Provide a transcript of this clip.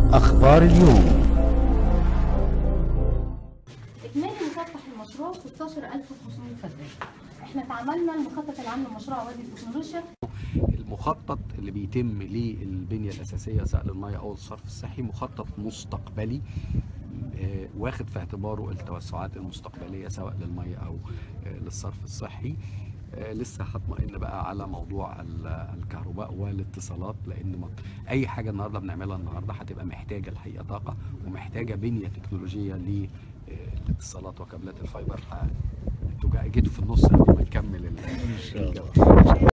أخبار اليوم إجمالي مسطح المشروع 16500 فدان احنا تعاملنا المخطط العام لمشروع وادي التكنولوجيا المخطط اللي بيتم للبنيه الاساسيه سواء للميه او الصرف الصحي مخطط مستقبلي آه، واخد في اعتباره التوسعات المستقبليه سواء للميه او آه، للصرف الصحي آه، لسه هطمئن بقى على موضوع ال- الكهرباء والاتصالات لان ما- اي حاجه النهارده بنعملها النهارده هتبقى محتاجه الحقيقه طاقه ومحتاجه بنيه تكنولوجيه للاتصالات وكابلات الفايبر ه- انتوا جيتوا في النص قبل ما نكمل ال- الجو.